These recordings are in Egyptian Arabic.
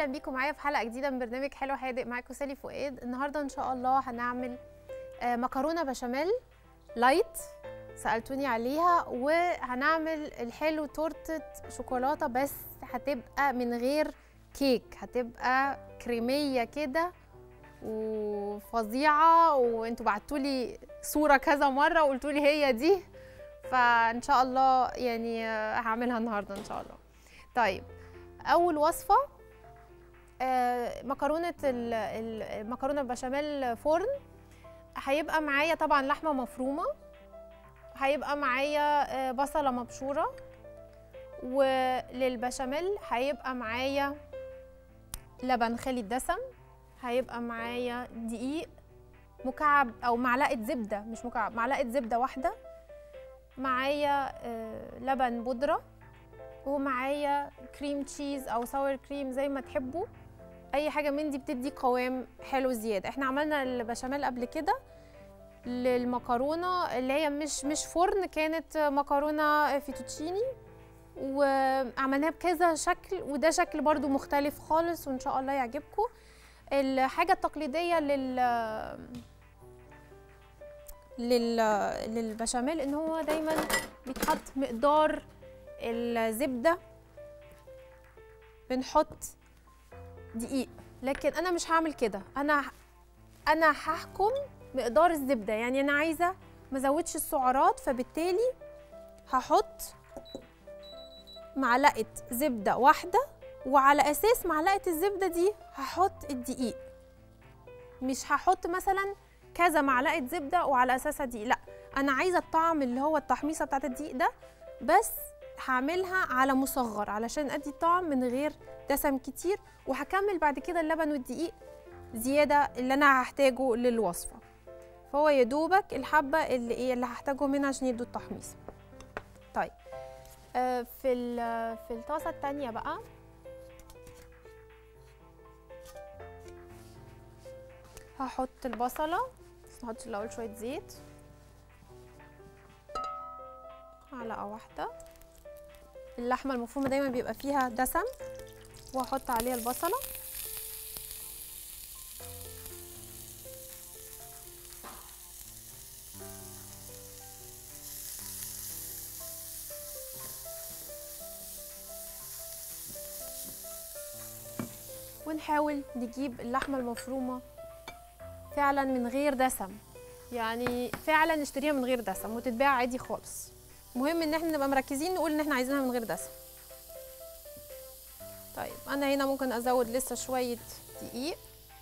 اهلا بيكم معايا في حلقه جديده من برنامج حلو حادق معاكم سالي فؤاد النهارده ان شاء الله هنعمل آه، مكرونه بشاميل لايت سالتوني عليها وهنعمل الحلو تورته شوكولاته بس هتبقى من غير كيك هتبقى كريميه كده وفظيعه وانتوا بعتولي صوره كذا مره وقلتولي هي دي فان شاء الله يعني آه، هعملها النهارده ان شاء الله طيب اول وصفه آه، مكرونه ال- ال- المكرونه بشاميل فرن هيبقى معايا طبعا لحمه مفرومه هيبقى معايا آه، بصله مبشوره وللبشاميل هيبقى معايا لبن خالي الدسم هيبقى معايا دقيق مكعب او معلقه زبده مش مكعب معلقه زبده واحده معايا آه، لبن بودره ومعايا كريم تشيز او ساور كريم زي ما تحبوا اي حاجه من دي بتدي قوام حلو زياده احنا عملنا البشاميل قبل كده للمكرونه اللي هي مش مش فرن كانت مكرونه فيتوتشيني وعملناها بكذا شكل وده شكل برضو مختلف خالص وان شاء الله يعجبكم الحاجه التقليديه لل لل للبشاميل ان هو دايما بيتحط مقدار الزبده بنحط دقيق لكن انا مش هعمل كده انا انا هحكم مقدار الزبده يعني انا عايزه ما ازودش السعرات فبالتالي هحط معلقه زبده واحده وعلى اساس معلقه الزبده دي هحط الدقيق مش هحط مثلا كذا معلقه زبده وعلى اساسها دقيق لا انا عايزه الطعم اللي هو التحميصه بتاعت الدقيق ده بس هعملها على مصغر علشان ادي طعم من غير دسم كتير وهكمل بعد كده اللبن والدقيق زياده اللي انا هحتاجه للوصفه فهو يا دوبك الحبه اللي ايه اللي هحتاجه منها عشان يدوا التحميص طيب آه في ال- في الطاسه التانية بقى هحط البصله بس نحط الاول شويه زيت معلقه واحده اللحمه المفرومه دايما بيبقى فيها دسم واحط عليها البصله ونحاول نجيب اللحمه المفرومه فعلا من غير دسم يعني فعلا نشتريها من غير دسم وتتباع عادي خالص مهم ان احنا نبقى مركزين نقول ان احنا عايزينها من غير دسم طيب انا هنا ممكن ازود لسه شويه دقيق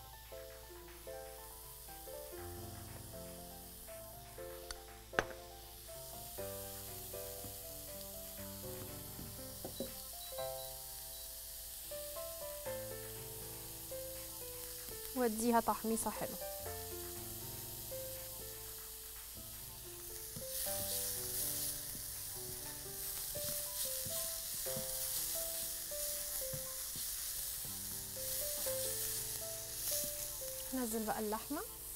واديها تحميصه حلوه نزل بقى اللحمه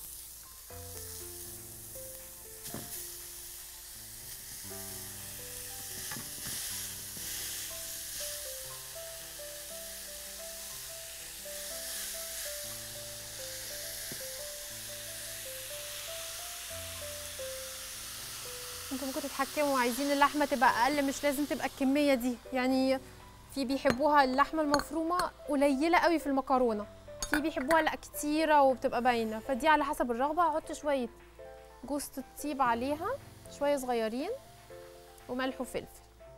انتوا ممكن تتحكموا عايزين اللحمه تبقى اقل مش لازم تبقى الكميه دي يعني في بيحبوها اللحمه المفرومه قليله قوي في المكرونه في بيحبوها لا كتيره وبتبقى باينه فدي على حسب الرغبه هحط شويه جوز الطيب عليها شويه صغيرين وملح وفلفل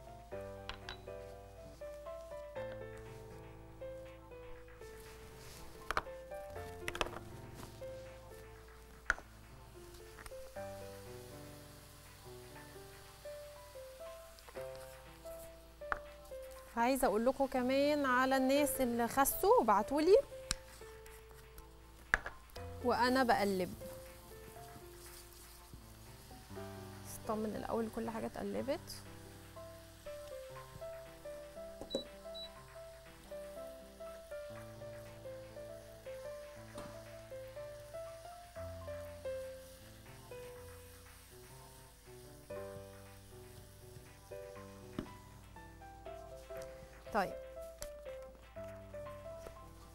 عايزه اقول لكم كمان على الناس اللي خسوا وبعتولي وانا بقلب اطمن الاول كل حاجه اتقلبت طيب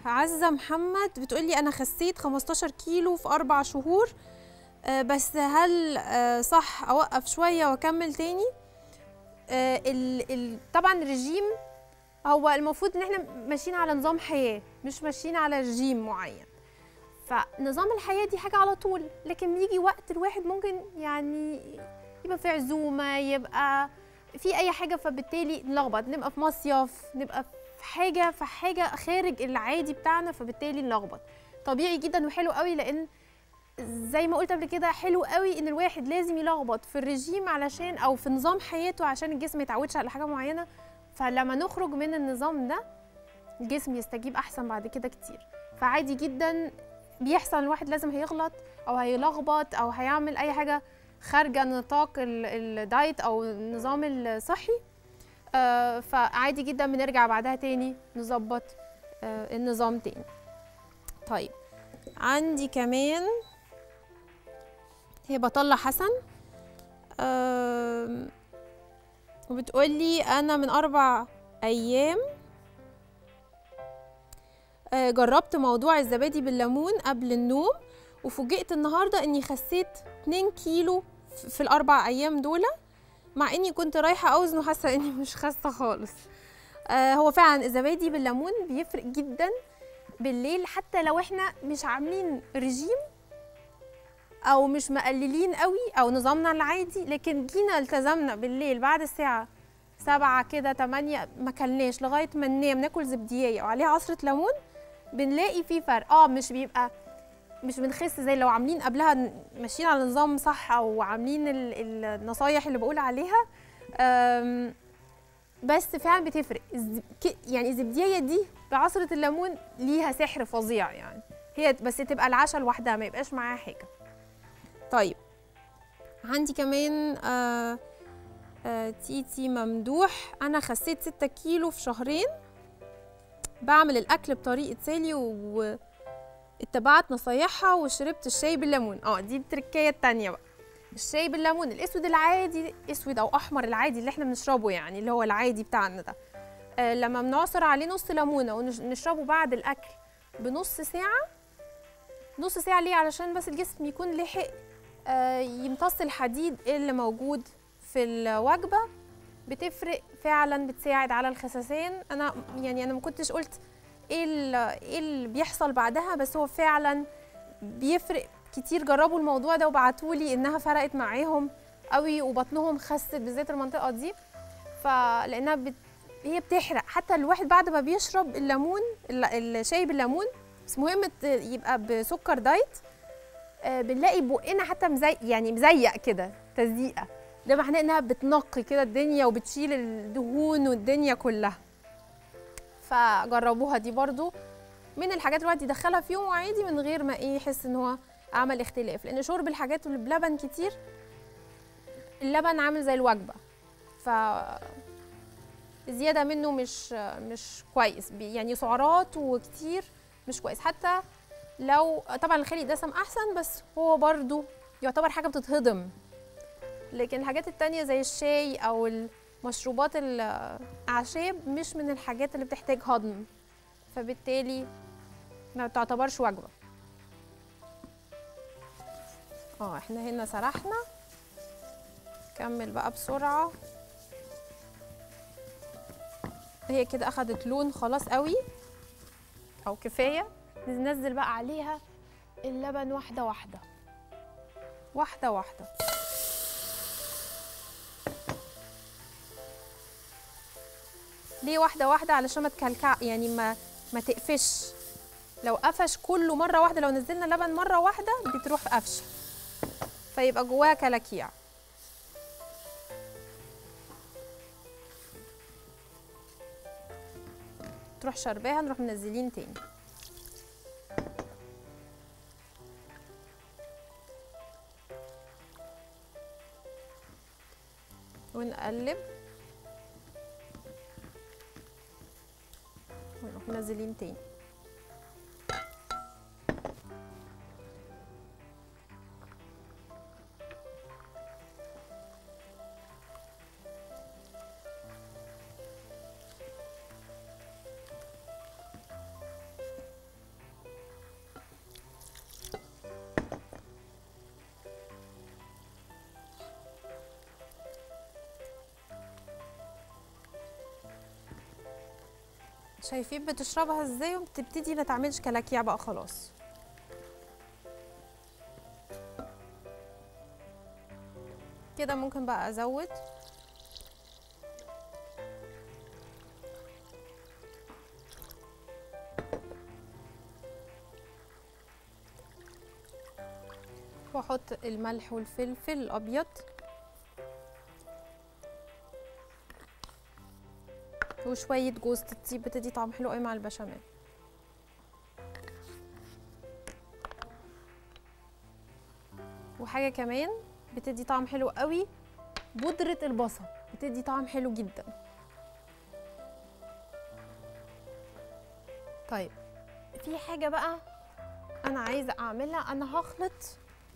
عزة محمد بتقولي أنا خسيت 15 كيلو في أربع شهور آه، بس هل آه، صح أوقف شوية وأكمل تاني؟ آه، ال ال طبعا الرجيم هو المفروض إن احنا ماشيين على نظام حياة مش ماشيين على رجيم معين فنظام الحياة دي حاجة على طول لكن بيجي وقت الواحد ممكن يعني يبقى في عزومة يبقى في أي حاجة فبالتالي نلخبط نبقى في مصيف نبقى في حاجة في حاجة خارج العادي بتاعنا فبالتالي نلخبط طبيعي جدا وحلو قوي لأن زي ما قلت قبل كده حلو قوي ان الواحد لازم يلخبط في الرجيم علشان او في نظام حياته عشان الجسم ما يتعودش على حاجه معينه فلما نخرج من النظام ده الجسم يستجيب احسن بعد كده كتير فعادي جدا بيحصل الواحد لازم هيغلط او هيلخبط او هيعمل اي حاجه خارجه نطاق ال- الدايت او النظام الصحي آه، فعادي جدا بنرجع بعدها تاني نظبط آه، النظام تاني طيب عندي كمان هي بطلة حسن آم، وبتقولي أنا من أربع أيام آه، جربت موضوع الزبادي بالليمون قبل النوم وفوجئت النهاردة إني خسيت 2 كيلو ف- في الأربع أيام دول مع إني كنت رايحة أوزن وحاسة إني مش خاسة خالص آه، هو فعلا الزبادي بالليمون بيفرق جدا بالليل حتى لو احنا مش عاملين رجيم او مش مقللين قوي او نظامنا العادي لكن جينا التزمنا بالليل بعد الساعه سبعة كده تمانية ما كلناش لغاية ما ننام ناكل زبدية وعليها عصرة ليمون بنلاقي في فرق اه مش بيبقى مش بنخس زي لو عاملين قبلها ن- ماشيين على نظام صح او عاملين ال- ال- النصايح اللي بقول عليها أم، بس فعلا بتفرق الز- ك- يعني الزبدية دي بعصرة الليمون ليها سحر فظيع يعني هي بس تبقى العشاء لوحدها ما يبقاش معاها حاجة طيب عندي كمان آه آه تيتي ممدوح انا خسيت ستة كيلو في شهرين بعمل الاكل بطريقة سالي واتبعت نصايحها وشربت الشاي بالليمون اه دي التركية التانية بقى الشاي بالليمون الاسود العادي اسود او احمر العادي اللي احنا بنشربه يعني اللي هو العادي بتاعنا ده آه لما بنعصر عليه نص ليمونه ونشربه بعد الاكل بنص ساعه نص ساعه ليه علشان بس الجسم يكون لحق آه يمتص الحديد اللي موجود في الوجبه بتفرق فعلا بتساعد على الخسسان انا يعني انا ما كنتش قلت ايه ال- ايه اللي بيحصل بعدها بس هو فعلا بيفرق كتير جربوا الموضوع ده وبعتولي انها فرقت معاهم قوي وبطنهم خست بالذات المنطقه دي فلانها بت... هي بتحرق حتى الواحد بعد ما بيشرب الليمون ال- الشاي بالليمون بس مهم ت- يبقى بسكر دايت آه، بنلاقي بقنا حتى مزي يعني مزيق كده تزييقه ده معناه انها بتنقي كده الدنيا وبتشيل الدهون والدنيا كلها فجربوها دي برضو من الحاجات اللي الواحد يدخلها في يومه عادي من غير ما ايه يحس ان هو عمل اختلاف لان شرب الحاجات اللي بلبن كتير اللبن عامل زي الوجبه ف زياده منه مش مش كويس بي- يعني سعرات وكتير مش كويس حتى لو طبعا الخالي دسم احسن بس هو برضو يعتبر حاجه بتتهضم لكن الحاجات التانية زي الشاي او المشروبات الاعشاب مش من الحاجات اللي بتحتاج هضم فبالتالي ما تعتبرش وجبه اه احنا هنا سرحنا كمل بقى بسرعه هي كده اخدت لون خلاص قوي او كفايه ننزل بقى عليها اللبن واحده واحده واحده واحده ليه واحده واحده علشان ما تكلكع يعني ما ما تقفش لو قفش كله مره واحده لو نزلنا لبن مره واحده بتروح في قفشه فيبقى جواها كلاكيع تروح شرباها نروح منزلين تاني ونقلب ونروح منزلين تاني شايفين بتشربها ازاي وبتبتدي ما تعملش كلاكيع بقى خلاص كده ممكن بقى ازود واحط الملح والفلفل الابيض وشويه جوز الطيب بتدي طعم حلو قوي مع البشاميل وحاجه كمان بتدي طعم حلو قوي بودره البصل بتدي طعم حلو جدا طيب في حاجه بقى انا عايزه اعملها انا هخلط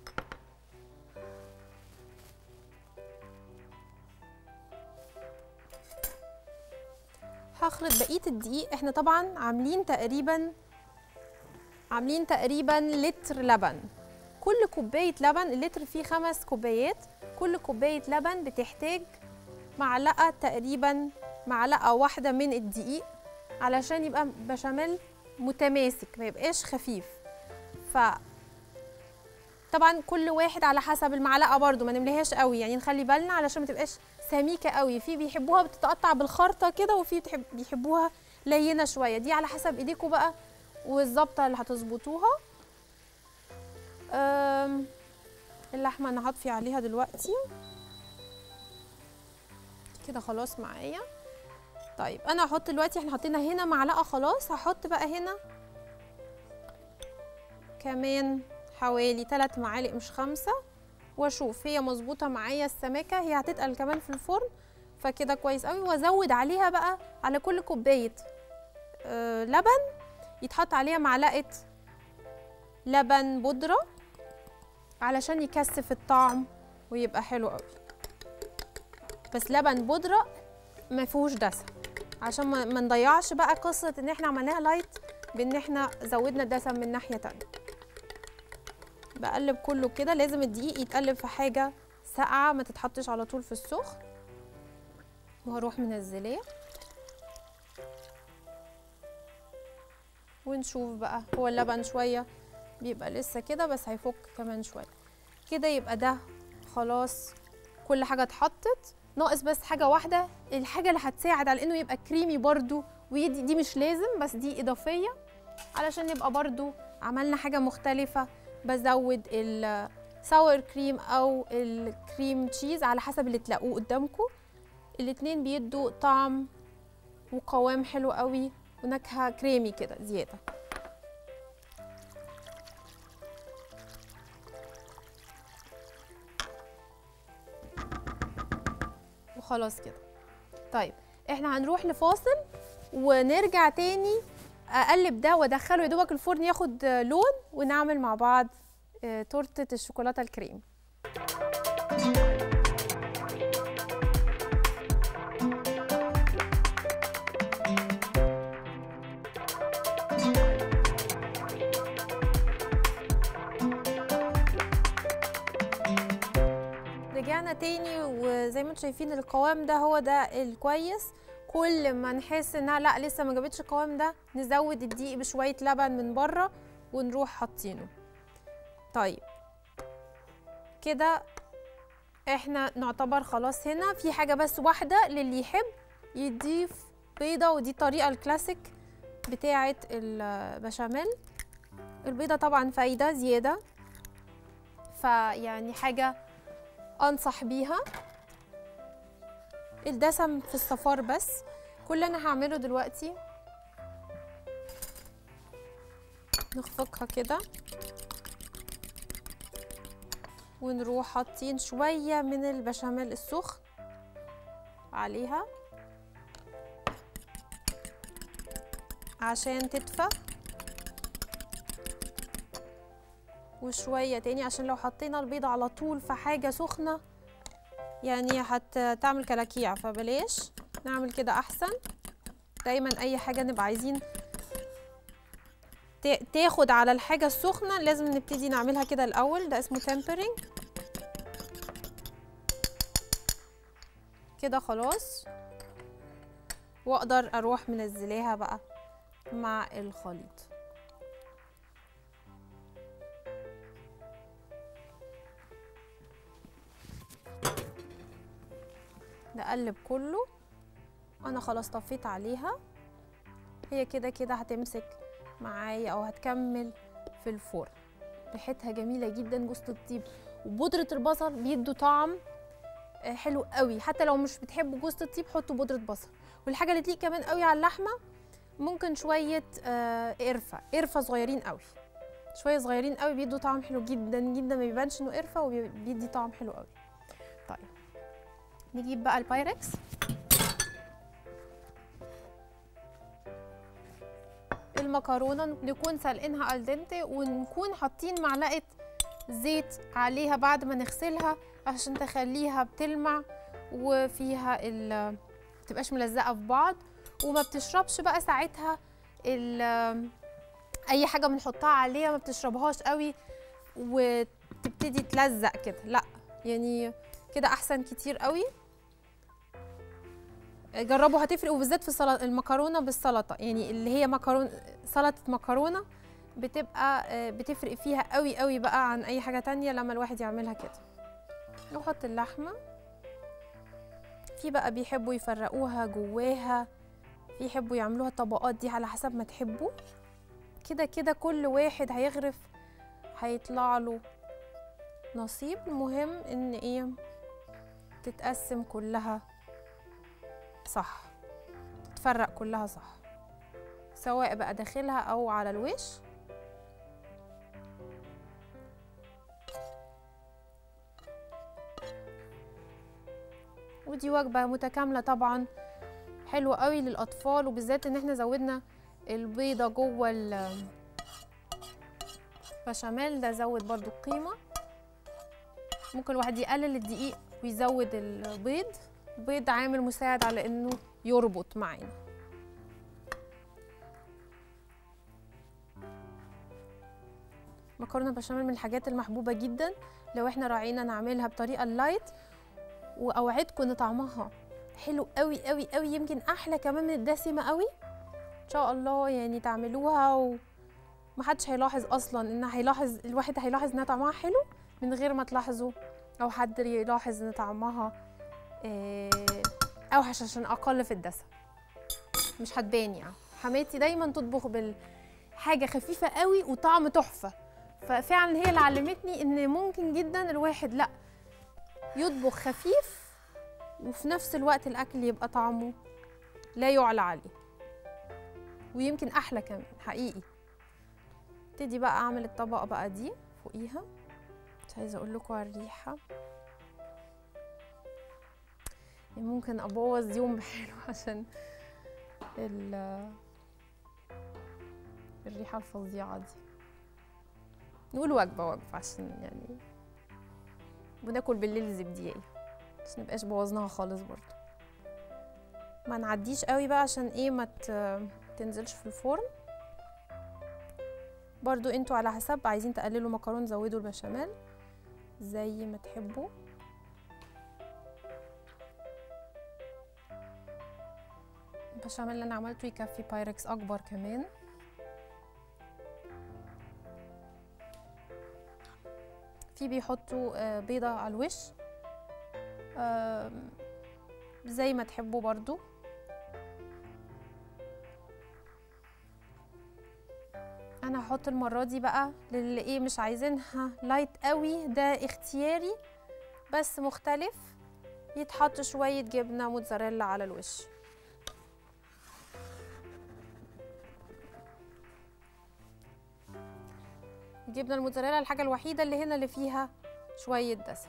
هخلط بقيه الدقيق احنا طبعا عاملين تقريبا عاملين تقريبا لتر لبن كل كوبايه لبن اللتر فيه خمس كوبايات كل كوبايه لبن بتحتاج معلقه تقريبا معلقه واحده من الدقيق علشان يبقى بشاميل متماسك ما يبقاش خفيف ف طبعا كل واحد على حسب المعلقه برضو ما نمليهاش قوي يعني نخلي بالنا علشان ما تبقاش سميكه قوي في بيحبوها بتتقطع بالخرطه كده وفي بتحب بيحبوها لينه شويه دي على حسب ايديكم بقى والظبطه اللي هتظبطوها أم، اللحمه انا هطفي عليها دلوقتي كده خلاص معايا طيب انا هحط دلوقتي احنا حطينا هنا معلقه خلاص هحط بقى هنا كمان حوالي 3 معالق مش خمسة واشوف هي مظبوطه معايا السماكه هي هتتقل كمان في الفرن فكده كويس قوي وازود عليها بقى على كل كوبايه آه لبن يتحط عليها معلقه لبن بودره علشان يكثف الطعم ويبقى حلو قوي بس لبن بودره ما فيهوش دسم عشان ما ما نضيعش بقى قصه ان احنا عملناها لايت بان احنا زودنا الدسم من ناحيه تانية بقلب كله كده لازم الدقيق يتقلب في حاجه ساقعه ما تتحطش على طول في السخن وهروح منزلاه ونشوف بقى هو اللبن شويه بيبقى لسه كده بس هيفك كمان شويه كده يبقى ده خلاص كل حاجه اتحطت ناقص بس حاجه واحده الحاجه اللي هتساعد على انه يبقى كريمي برضو ويدي دي مش لازم بس دي اضافيه علشان يبقى برضو عملنا حاجه مختلفه بزود الساور كريم او الكريم تشيز على حسب اللي تلاقوه قدامكم الاتنين بيدوا طعم وقوام حلو قوي ونكهه كريمي كده زياده وخلاص كده طيب احنا هنروح لفاصل ونرجع تاني اقلب ده وادخله يا دوبك الفرن ياخد لون ونعمل مع بعض آه، تورته الشوكولاته الكريم رجعنا تاني وزي ما انتم شايفين القوام ده هو ده الكويس كل ما نحس انها لا لسه ما جابتش القوام ده نزود الدقيق بشويه لبن من بره ونروح حاطينه طيب كده احنا نعتبر خلاص هنا في حاجه بس واحده للي يحب يضيف بيضه ودي الطريقه الكلاسيك بتاعه البشاميل البيضه طبعا فايده زياده فيعني حاجه انصح بيها الدسم في الصفار بس كل اللي انا هعمله دلوقتي نخفقها كده ونروح حاطين شوية من البشاميل السخن عليها عشان تدفى وشوية تاني عشان لو حطينا البيضة على طول في حاجة سخنة يعني هتعمل كلاكيع فبلاش نعمل كده أحسن دايما أي حاجة نبقى عايزين تا- تاخد على الحاجة السخنة لازم نبتدي نعملها كده الأول ده اسمه تمبرينج كده خلاص واقدر اروح منزلاها بقى مع الخليط نقلب كله انا خلاص طفيت عليها هي كده كده هتمسك معايا او هتكمل في الفرن ريحتها جميله جدا جوز الطيب وبودره البصل بيدوا طعم آه، حلو قوي حتى لو مش بتحبوا جوز الطيب حطوا بودره بصل والحاجه اللي تليق كمان قوي على اللحمه ممكن شويه آه، قرفه قرفه صغيرين قوي شويه صغيرين قوي بيدوا طعم حلو جدا جدا ما بيبانش انه قرفه وبيدي طعم حلو قوي طيب نجيب بقى البايركس المكرونه نكون سلقينها الدنتي ونكون حاطين معلقه زيت عليها بعد ما نغسلها عشان تخليها بتلمع وفيها ال متبقاش ملزقه في بعض وما بتشربش بقى ساعتها ال اي حاجه بنحطها عليها ما بتشربهاش قوي وتبتدي تلزق كده لا يعني كده احسن كتير قوي جربوا هتفرق وبالذات في السلطه المكرونه بالسلطه يعني اللي هي مكرونه سلطه مكرونه بتبقى آه، بتفرق فيها قوي قوي بقى عن اي حاجه تانية لما الواحد يعملها كده نحط اللحمه في بقى بيحبوا يفرقوها جواها في يحبوا يعملوها طبقات دي على حسب ما تحبوا كده كده كل واحد هيغرف هيطلع له نصيب المهم ان ايه تتقسم كلها صح تتفرق كلها صح سواء بقى داخلها او على الوش ودي وجبة متكاملة طبعا حلوة قوي للأطفال وبالذات إن احنا زودنا البيضة جوه البشاميل ده زود برضو القيمة ممكن الواحد يقلل الدقيق ويزود البيض البيض عامل مساعد على إنه يربط معانا مكرونه بشاميل من الحاجات المحبوبه جدا لو احنا راعينا نعملها بطريقه اللايت واوعدكم ان طعمها حلو قوي قوي قوي يمكن احلى كمان من الدسمه قوي ان شاء الله يعني تعملوها ومحدش هيلاحظ اصلا ان هيلاحظ الواحد هيلاحظ انها طعمها حلو من غير ما تلاحظوا او حد يلاحظ ان طعمها آه، اوحش عشان اقل في الدسم مش هتبان يعني حماتي دايما تطبخ بالحاجه خفيفه قوي وطعم تحفه ففعلا هي اللي علمتني ان ممكن جدا الواحد لا يطبخ خفيف وفي نفس الوقت الاكل يبقى طعمه لا يعلى عليه ويمكن احلى كمان حقيقي ابتدي بقى اعمل الطبقه بقى دي فوقيها مش عايزه اقول لكم على الريحه يعني ممكن ابوظ يوم بحاله عشان ال الريحه الفظيعه دي نقول وجبه وجبه عشان يعني بناكل بالليل زبديه عشان منبقاش بوظناها خالص برضو ما نعديش قوي بقى عشان ايه ما ت- تنزلش في الفرن برضو انتوا على حسب عايزين تقللوا مكرون زودوا البشاميل زي ما تحبوا البشاميل اللي انا عملته يكفي بايركس اكبر كمان في بيحطوا آه، بيضة على الوش آم، زي ما تحبوا برضو انا هحط المرة دي بقى للي ايه مش عايزينها لايت قوي ده اختياري بس مختلف يتحط شوية جبنة موتزاريلا على الوش الجبنة الموتزاريلا الحاجة الوحيدة اللي هنا اللي فيها شوية دسم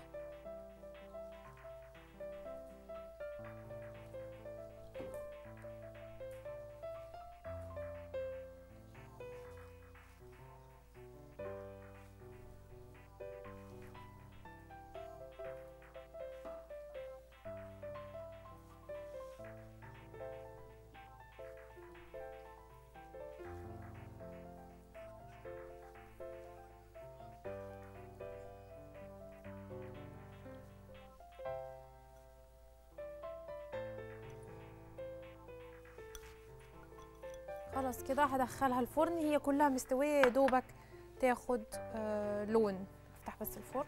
خلاص كده هدخلها الفرن هي كلها مستويه يا دوبك تاخد آه لون افتح بس الفرن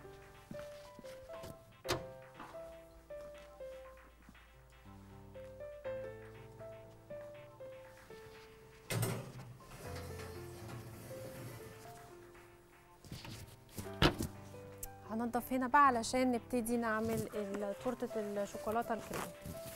هنضف هنا بقى علشان نبتدي نعمل ال- تورته الشوكولاته الكريم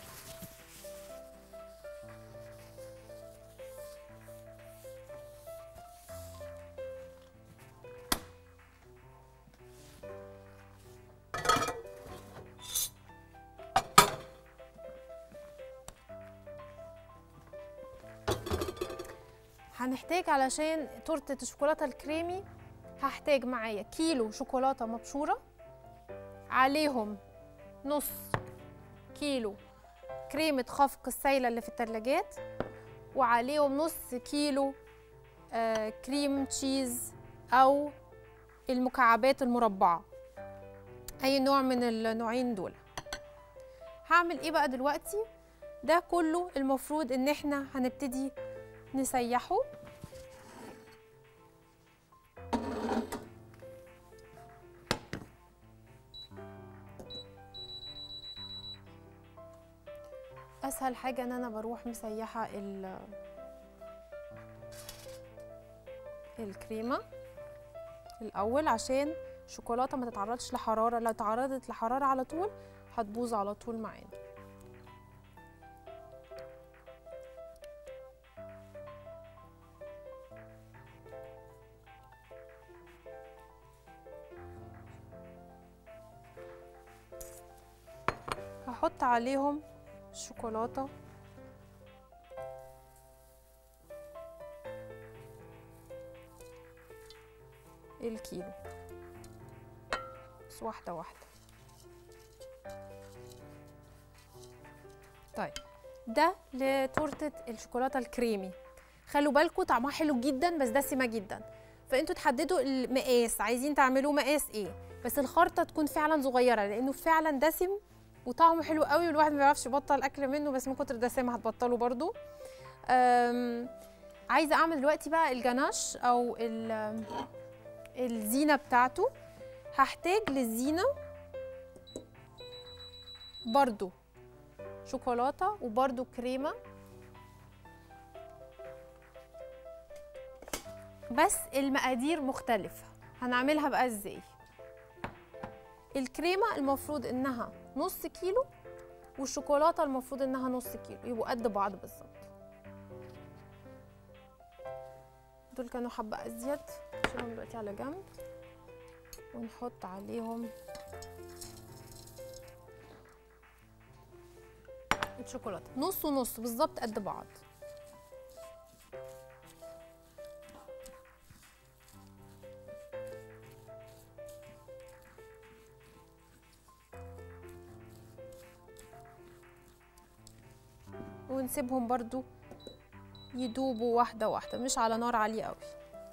هنحتاج علشان تورته الشوكولاته الكريمي هحتاج معايا كيلو شوكولاته مبشوره عليهم نص كيلو كريمه خفق السايله اللي في التلاجات وعليهم نص كيلو آه كريم تشيز او المكعبات المربعه اي نوع من النوعين دول هعمل ايه بقى دلوقتي ده كله المفروض ان احنا هنبتدي نسيحه اسهل حاجه ان انا بروح مسيحه ال الكريمه الاول عشان الشوكولاته ما تتعرضش لحراره لو تعرضت لحراره على طول هتبوظ على طول معانا هحط عليهم الشوكولاته الكيلو بس واحده واحده طيب ده لتورته الشوكولاته الكريمي خلوا بالكم طعمها حلو جدا بس دسمه جدا فانتوا تحددوا المقاس عايزين تعملوه مقاس ايه بس الخرطه تكون فعلا صغيره لانه فعلا دسم وطعمه حلو قوي والواحد ما بيعرفش يبطل اكل منه بس من كتر الدسامه هتبطله برضو أم، عايزه اعمل دلوقتي بقى الجناش او ال- الزينه بتاعته هحتاج للزينه برضو شوكولاته وبرضو كريمه بس المقادير مختلفه هنعملها بقى ازاي الكريمه المفروض انها نص كيلو والشوكولاته المفروض انها نص كيلو يبقوا قد بعض بالظبط دول كانوا حبه ازيد نشيلهم دلوقتي على جنب ونحط عليهم الشوكولاته نص ونص بالظبط قد بعض ونسيبهم برضو يدوبوا واحدة واحدة مش على نار عالية قوي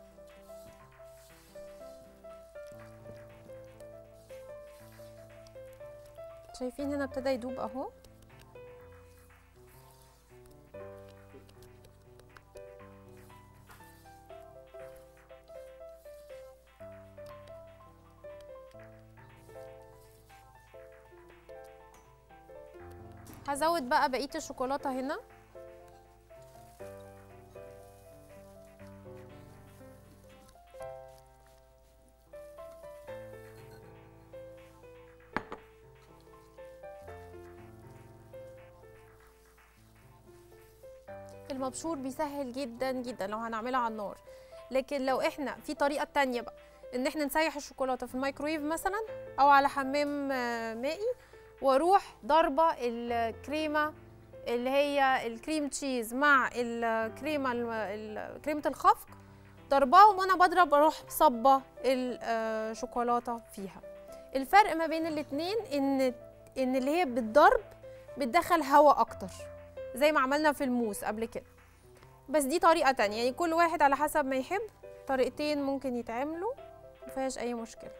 شايفين هنا ابتدى يدوب اهو هزود بقى بقية الشوكولاتة هنا المبشور بيسهل جدا جدا لو هنعملها على النار لكن لو احنا في طريقة تانية بقى ان احنا نسيح الشوكولاتة في الميكرويف مثلا او على حمام آه، مائي واروح ضربة الكريمة اللي هي الكريم تشيز مع الكريمة الم- ال- كريمة الخفق ضرباهم وانا بضرب اروح صبة الشوكولاتة فيها الفرق ما بين الاتنين ان ان اللي هي بالضرب بتدخل هواء اكتر زي ما عملنا في الموس قبل كده بس دي طريقة تانية يعني كل واحد على حسب ما يحب طريقتين ممكن يتعملوا مفيهاش اي مشكلة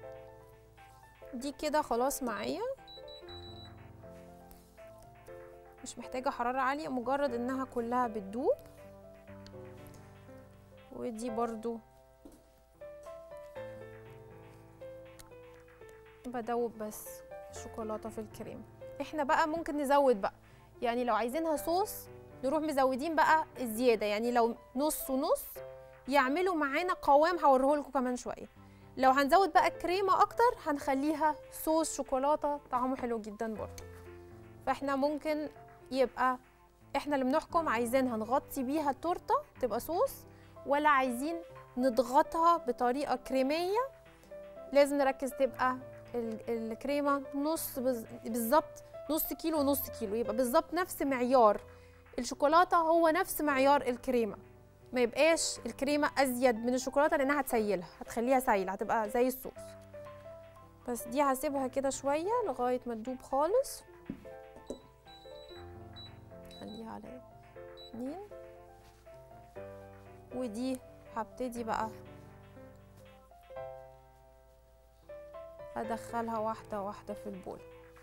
دي كده خلاص معايا مش محتاجة حرارة عالية مجرد انها كلها بتدوب ودي برضو بدوب بس شوكولاتة في الكريم احنا بقى ممكن نزود بقى يعني لو عايزينها صوص نروح مزودين بقى الزيادة يعني لو نص ونص يعملوا معانا قوام هوريهولكوا كمان شوية لو هنزود بقى الكريمة أكتر هنخليها صوص شوكولاتة طعمه حلو جدا برضه فاحنا ممكن يبقى احنا اللي بنحكم عايزينها نغطي بيها التورته تبقى صوص ولا عايزين نضغطها بطريقه كريميه لازم نركز تبقى ال- الكريمه نص بز- بالظبط نص كيلو ونص كيلو يبقى بالظبط نفس معيار الشوكولاته هو نفس معيار الكريمه ما يبقاش الكريمه ازيد من الشوكولاته لانها هتسيلها هتخليها سايله هتبقى زي الصوص بس دي هسيبها كده شويه لغايه ما تدوب خالص خليها على اتنين ودي هبتدي بقى ادخلها واحده واحده في البول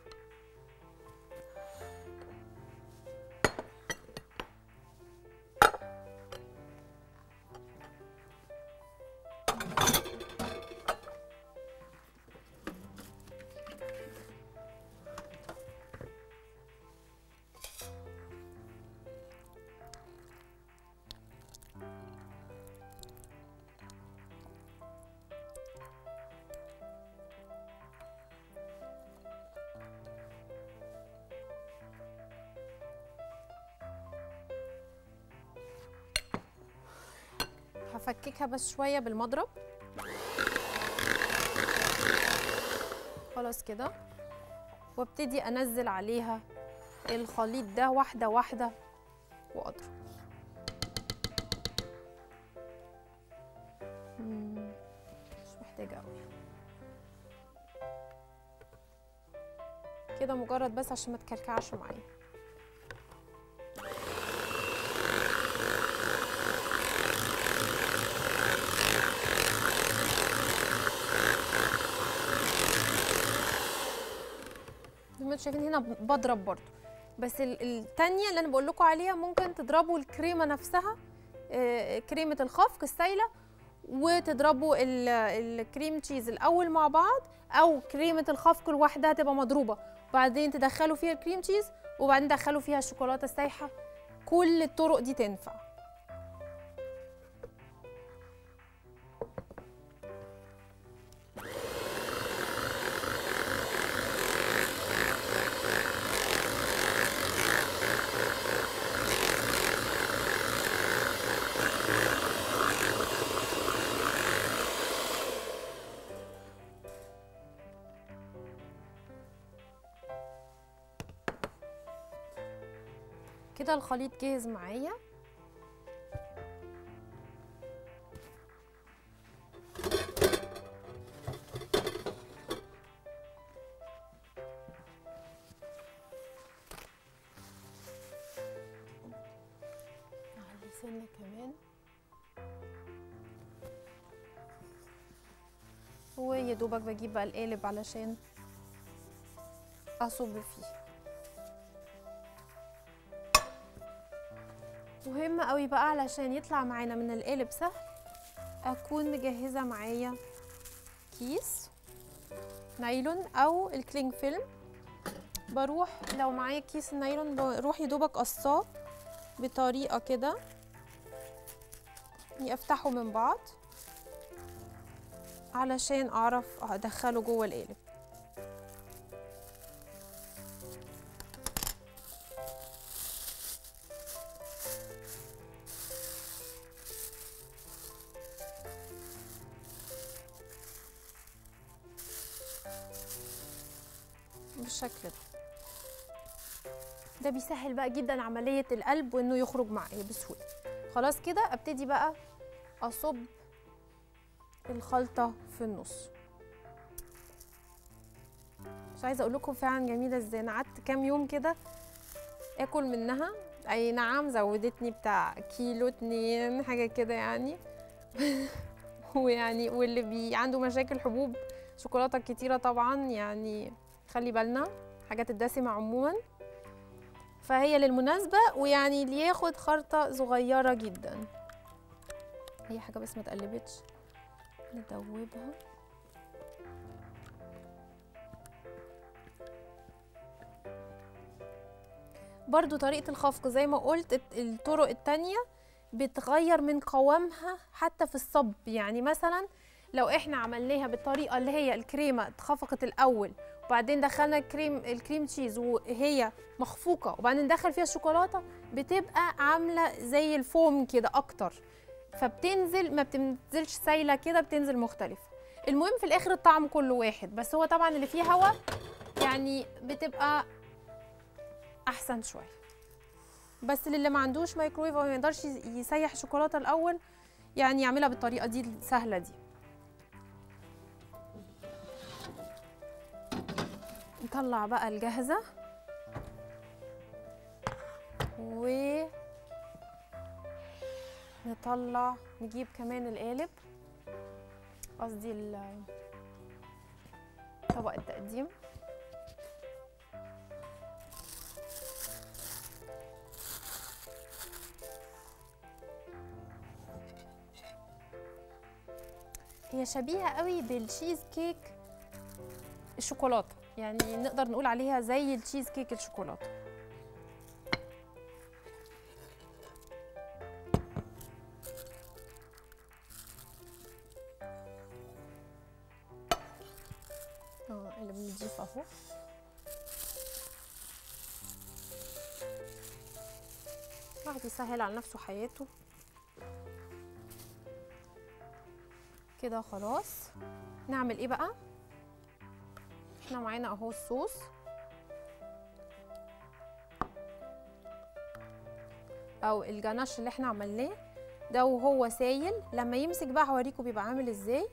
هفككها بس شويه بالمضرب خلاص كده وابتدي انزل عليها الخليط ده واحده واحده واضرب مم، مش محتاجه قوي كده مجرد بس عشان ما تكلكعش معايا زي ما انتوا شايفين هنا بضرب برضو بس ال- التانية اللي انا بقول لكم عليها ممكن تضربوا الكريمه نفسها آه، كريمه الخفق السايله وتضربوا ال- الكريم تشيز الاول مع بعض او كريمه الخفق لوحدها تبقى مضروبه وبعدين تدخلوا فيها الكريم تشيز وبعدين تدخلوا فيها الشوكولاته السايحه كل الطرق دي تنفع كده الخليط جاهز معايا أعلي سنة كمان ويا دوبك بجيب بقى القالب علشان اصب فيه مهم قوي بقى علشان يطلع معانا من القالب سهل اكون مجهزه معايا كيس نايلون او الكلينج فيلم بروح لو معايا كيس النايلون بروح يدوبك قصاه بطريقه كده يفتحوا من بعض علشان اعرف ادخله جوه القالب بالشكل ده ده بيسهل بقى جدا عملية القلب وانه يخرج معايا بسهولة خلاص كده ابتدي بقى اصب الخلطة في النص مش عايزة اقول لكم فعلا جميلة ازاي انا قعدت كام يوم كده اكل منها اي نعم زودتني بتاع كيلو اتنين حاجة كده يعني ويعني واللي بي عنده مشاكل حبوب شوكولاتة كتيرة طبعا يعني خلي بالنا حاجات الدسمة عموما فهي للمناسبة ويعني اللي ياخد خرطة صغيرة جدا هي حاجة بس ما تقلبتش ندوبها برضو طريقة الخفق زي ما قلت الت- الطرق التانية بتغير من قوامها حتى في الصب يعني مثلا لو احنا عملناها بالطريقة اللي هي الكريمة اتخفقت الأول وبعدين دخلنا الكريم الكريم تشيز وهي مخفوقة وبعدين ندخل فيها الشوكولاتة بتبقى عاملة زي الفوم كده أكتر فبتنزل ما بتنزلش سايلة كده بتنزل مختلفة المهم في الآخر الطعم كله واحد بس هو طبعا اللي فيه هوا يعني بتبقى أحسن شوية بس للي ما عندوش مايكرويف او ما يقدرش يسيح الشوكولاته الاول يعني يعملها بالطريقه دي السهله دي نطلع بقى الجاهزه و نطلع نجيب كمان القالب قصدي ال- طبق التقديم هي شبيهة قوي بالتشيز كيك الشوكولاتة يعني نقدر نقول عليها زي التشيز كيك الشوكولاتة اه اللي بنضيف اهو الواحد يسهل على نفسه حياته كده خلاص نعمل ايه بقى احنا معانا اهو الصوص او الجناش اللي احنا عملناه ده وهو سايل لما يمسك بقى هوريكم بيبقى عامل ازاي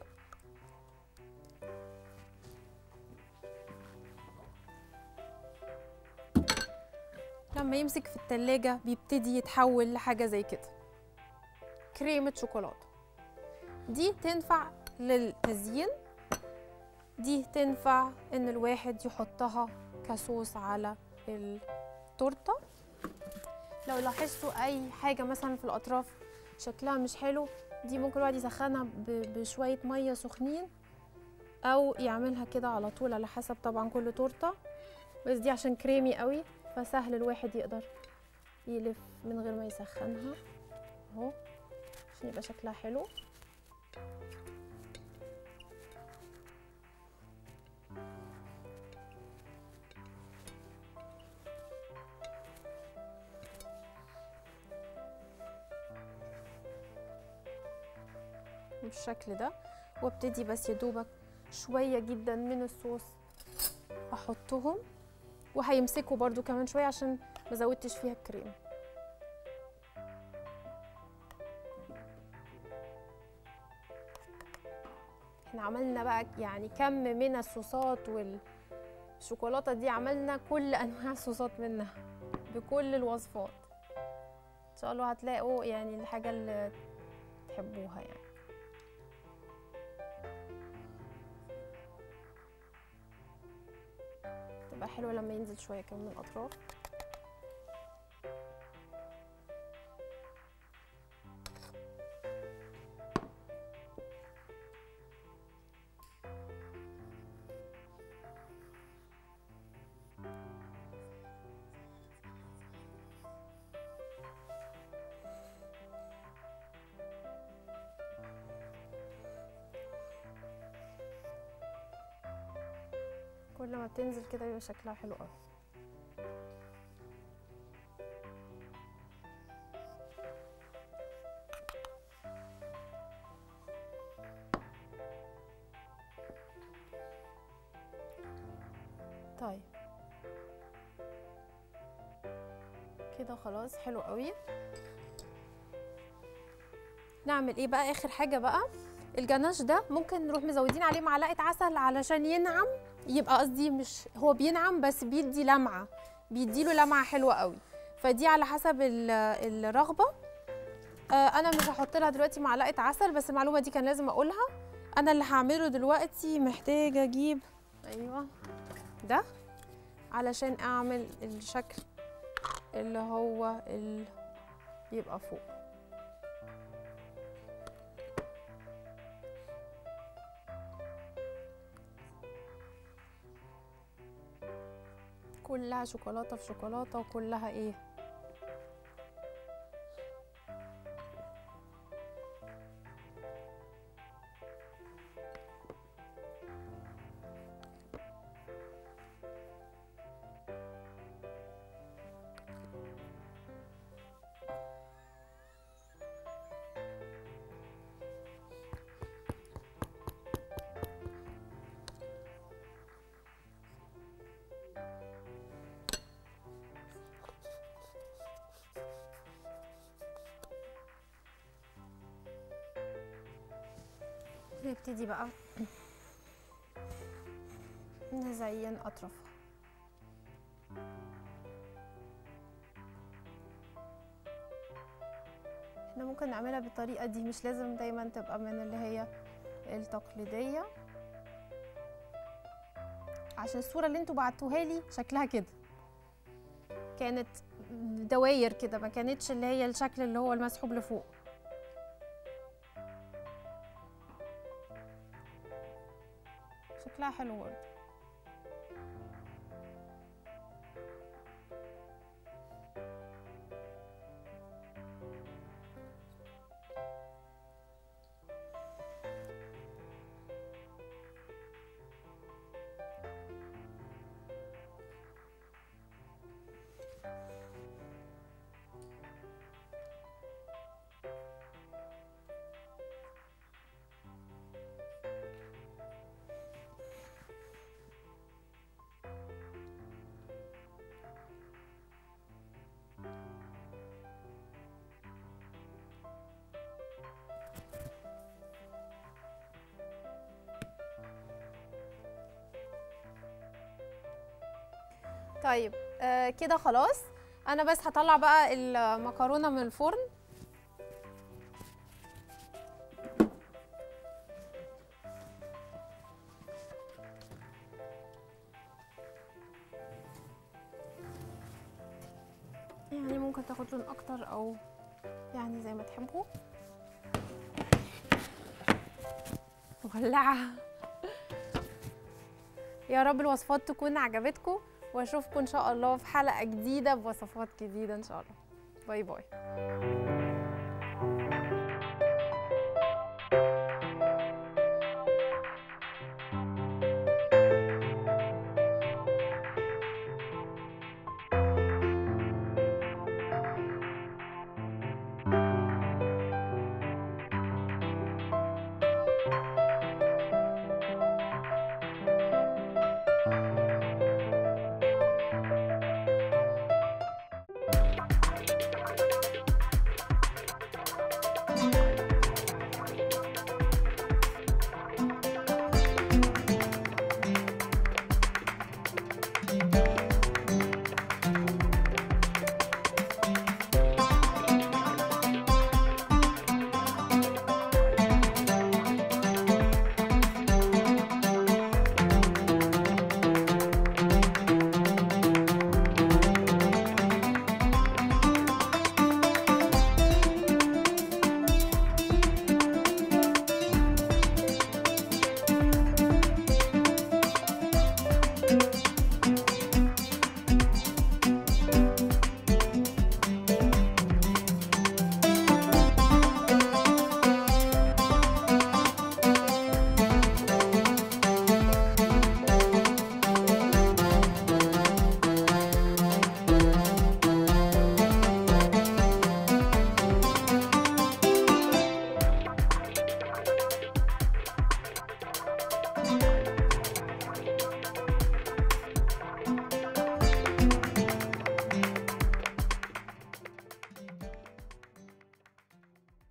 لما يمسك في التلاجة بيبتدي يتحول لحاجة زي كده كريمة شوكولاتة دي تنفع للتزيين دي تنفع ان الواحد يحطها كصوص على التورته لو لاحظتوا اي حاجه مثلا في الاطراف شكلها مش حلو دي ممكن الواحد يسخنها ب- بشويه ميه سخنين او يعملها كده على طول على حسب طبعا كل تورته بس دي عشان كريمي قوي فسهل الواحد يقدر يلف من غير ما يسخنها اهو عشان يبقى شكلها حلو بالشكل ده وابتدي بس يا دوبك شويه جدا من الصوص احطهم وهيمسكوا برضو كمان شويه عشان ما زودتش فيها الكريم احنا عملنا بقى يعني كم من الصوصات والشوكولاته دي عملنا كل انواع الصوصات منها بكل الوصفات ان شاء الله هتلاقوا يعني الحاجه اللي تحبوها يعني تبقى حلوه لما ينزل شويه كمان من الاطراف كل ما بتنزل كده بيبقى شكلها حلو قوي طيب كده خلاص حلو قوي نعمل ايه بقى اخر حاجه بقى الجناش ده ممكن نروح مزودين عليه معلقه عسل علشان ينعم يبقى قصدي مش هو بينعم بس بيدي لمعه بيديله لمعه حلوه قوي فدي على حسب ال- الرغبه آه انا مش هحط لها دلوقتي معلقه عسل بس المعلومه دي كان لازم اقولها انا اللي هعمله دلوقتي محتاجه اجيب ايوه ده علشان اعمل الشكل اللي هو اللي يبقى فوق كلها شوكولاته في شوكولاته وكلها ايه نبتدي بقى نزين أطرافها احنا ممكن نعملها بالطريقة دي مش لازم دايما تبقى من اللي هي التقليدية عشان الصورة اللي انتوا بعتوها لي شكلها كده كانت دواير كده ما كانتش اللي هي الشكل اللي هو المسحوب لفوق شكلها حلو برضه طيب آه كده خلاص انا بس هطلع بقى المكرونه من الفرن يعني ممكن تاخد لون اكتر او يعني زي ما تحبوا مولعه يا رب الوصفات تكون عجبتكم واشوفكم ان شاء الله في حلقه جديده بوصفات جديده ان شاء الله باي باي